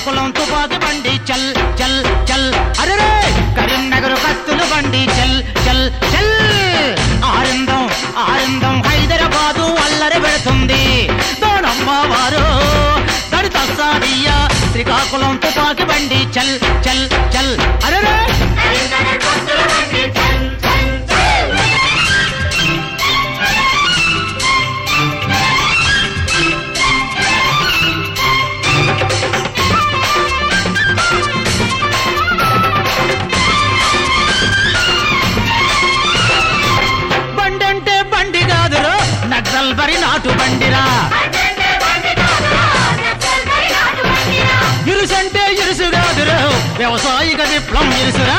శ్రీకాకుళం తుపాకి బండి చల్ చల్ చల్ అరే కరీంనగర్ కత్తులు బండి చల్ చల్ చల్ ఆరిందం ఆరిందం హైదరాబాదు అల్లరి పెడుతుంది దోనమ్మ వారు దడి తస్సాదియ్య శ్రీకాకుళం తుపాకి బండి చల్ చల్ చల్ అరే బండి అంటే బండి కాదురో నక్సల్ బరి నాటు బండిరా ఇరుసంటే ఇరుసు కాదురో వ్యవసాయిక విప్లవం ఇరుసురా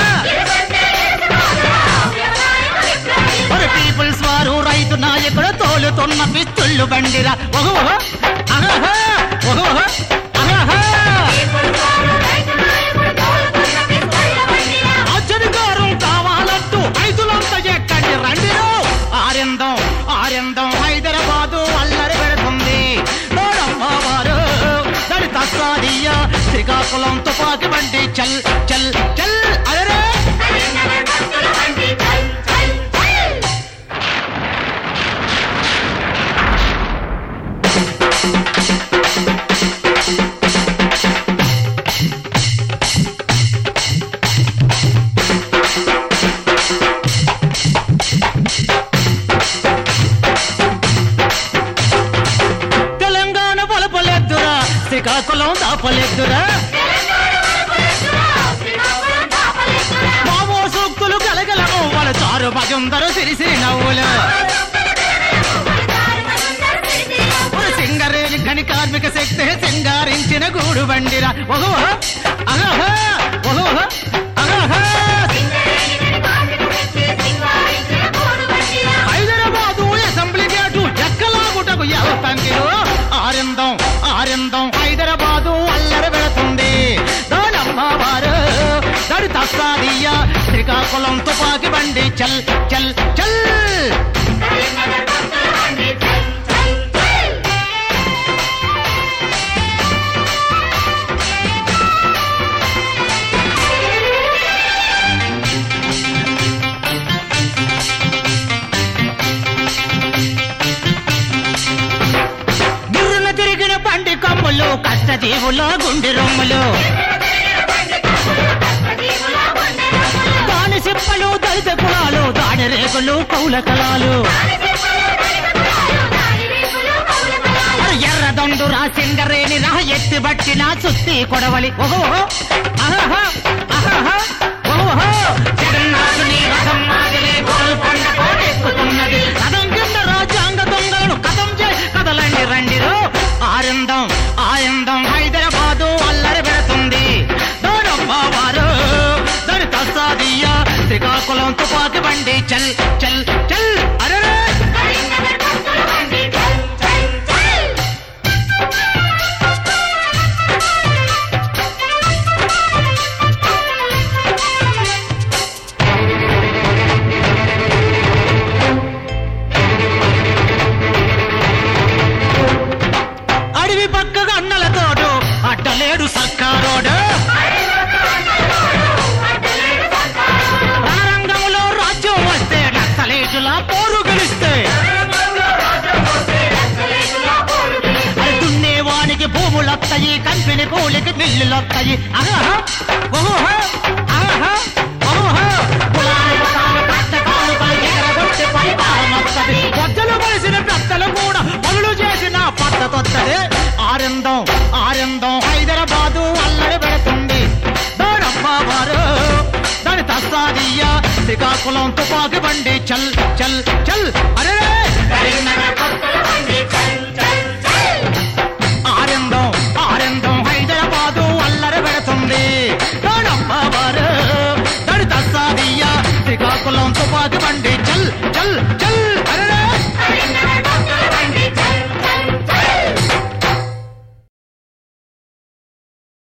మరి పీపుల్స్ వారు రైతు నాయకుడు తోలుతున్న పిస్తుళ్ళు బండిరా ఓహో అహహ ఓహో అహహ అత్యధికారం కావాలంటూ రైతులంతా ఎక్కడి రండిరో ఆరిందం ఆరిందం హైదరాబాదు అల్లరి పెడుతుంది వారు దళిత తస్సాదియ శ్రీకాకుళం తుపాకి బండి చల్ చల్ చల్ అరే తెలంగాణ పొలపలెద్దురా శ్రీకాకుళం దాపలెద్దురా మామో సూక్తులు కలగలము వాళ్ళ చారు భజందరు సిరిసిరి నవ్వులు ఒక సింగరేణి గని కార్మిక శక్తి సింగారించిన గూడు బండిరా ఓహో అహహ ఓహో అహహ హైదరాబాదు అసెంబ్లీ గేటు ఎక్కలాగుటకు ఎవతంగిలో ఆరిందం ఆరిందం హైదరాబాదు అల్లరి పెడుతుంది దానమ్మ వారు దడి తస్సాదియ్య శ్రీకాకుళం తుపాకి బండి చల్ చల్ చల్ గిర్రున తిరిగిన బండి కమ్ములు కష్టజీవుల గుండె రొమ్ములు దాని సిప్పలు దళిత కులాలు దాడి రేకులు కౌల కళాలు అరే ఎర్ర దొండు రా సింగరేణి రా ఎత్తి బట్టిన సుత్తి కొడవలి ఓహో అహహ అహహ ఓహో జగన్నాథుని రథం మాదిరి గోల్కొండ కోటెక్కుతున్నది రథం కింద రాజ్యాంగ దొంగలను కథం చేసి కదలండి రండిరో ఆరిందం ఆయందం హైదరాబాదు అల్లరి పెడుతుంది దూరమ్మ వారు దాని తస్సాదియ్య శ్రీకాకుళం తుపాకి బండి చల్ చల్ చల్ అరే అడవి పక్కగా అన్నలతోడు అడ్డలేడు సర్కారోడు రణరంగంలో రాజ్యం వస్తే నక్సలేటుల పోరు గెలిస్తే అది దున్నేవానికి భూములొత్తాయి కంపెనీ కూలికి మిల్లులొత్తాయి ఆహా ఓహో ఆహా ఓహో కులాలకు తాను కష్ట కానుకలు ఎగరగొట్టి పరిపాలనొత్తది పొద్దలు కలిసిన పెద్దలు కూడా పనులు చేసిన పద్ధతొత్తది ఆరిందం ఆరిందం హైదరాబాదు అల్లరి పెడుతుంది దానమ్మ వారు దాని తస్సాదియ్య శ్రీకాకుళం తుపాకి బండి చల్ చల్ చల్ అరే ఆరిందం ఆరిందం హైదరాబాదు అల్లరి పెడుతుంది దానమ్మ వారు దాని తస్సాదియ్య శ్రీకాకుళం తుపాకి బండి చల్ చల్ చల్ అరే